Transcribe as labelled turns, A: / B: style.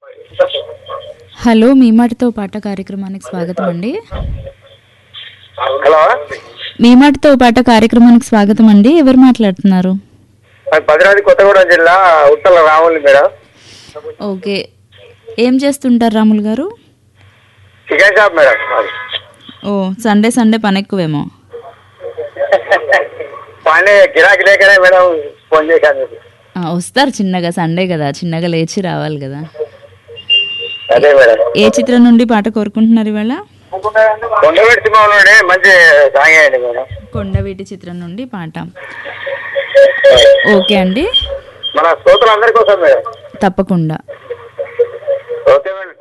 A: Hello మీ మాటతో పాట కార్యక్రమానికి స్వాగతం అండి
B: హలో
A: మీ మాటతో పాట కార్యక్రమానికి స్వాగతం అండి ఎవరు మాట్లాడుతున్నారు
B: అది భద్రాద్రి కొత్తగూడెం జిల్లా ఉత్తల రాములు మేడం
A: ఓకే ఏం చేస్తుంటారు రాములు గారు
B: చికెన్ షాప్ మేడం మాది.
A: ఓ సండే సండే పని ఎక్కువేమో
B: పని గిరాకీ లేకనే మేడం ఫోన్ చేశాను మీకు
A: ఆ, వస్తారు చిన్నగా సండే కదా చిన్నగా లేచి రావాలి కదా
B: అదే మేడం
A: ఏ చిత్రం నుండి పాట కోరుకుంటున్నారు ఇవాళ
B: కొండవేటి సింహంలోనే మంచి సాంగ్ అయ్యండి మేడం
A: కొండవీటి చిత్రం నుండి పాట ఓకే అండి
B: మన శ్రోతలు అందరి కోసం మేడం
A: తప్పకుండా
B: ఓకే మేడం